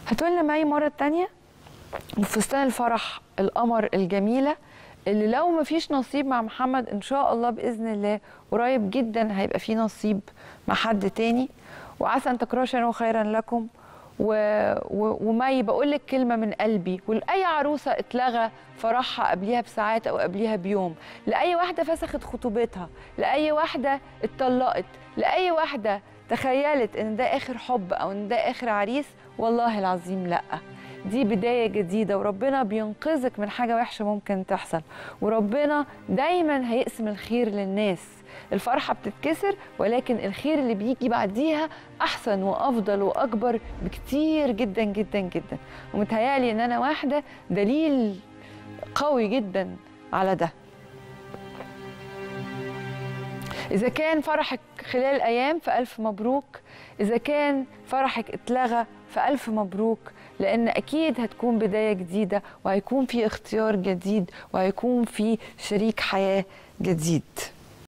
هتقولنا معي مرة تانية وفستان الفرح القمر الجميلة اللي لو ما فيش نصيب مع محمد ان شاء الله باذن الله قريب جدا هيبقى في نصيب مع حد تاني وعسى ان تكرهوا شيئا خيرا لكم و... و... ومي بقول لك كلمه من قلبي ولاي عروسه اتلغى فرحها قبليها بساعات او قبليها بيوم لاي واحده فسخت خطوبتها لاي واحده اتطلقت لاي واحده تخيلت ان ده اخر حب او ان ده اخر عريس والله العظيم لا دي بداية جديدة وربنا بينقذك من حاجة وحشة ممكن تحصل وربنا دايما هيقسم الخير للناس الفرحة بتتكسر ولكن الخير اللي بيجي بعديها أحسن وأفضل وأكبر بكتير جدا جدا جدا ومتهيألي إن أنا واحدة دليل قوي جدا على ده إذا كان فرحك خلال أيام فألف مبروك إذا كان فرحك اتلغى فألف مبروك لأن أكيد هتكون بداية جديدة وهيكون في اختيار جديد وهيكون في شريك حياة جديد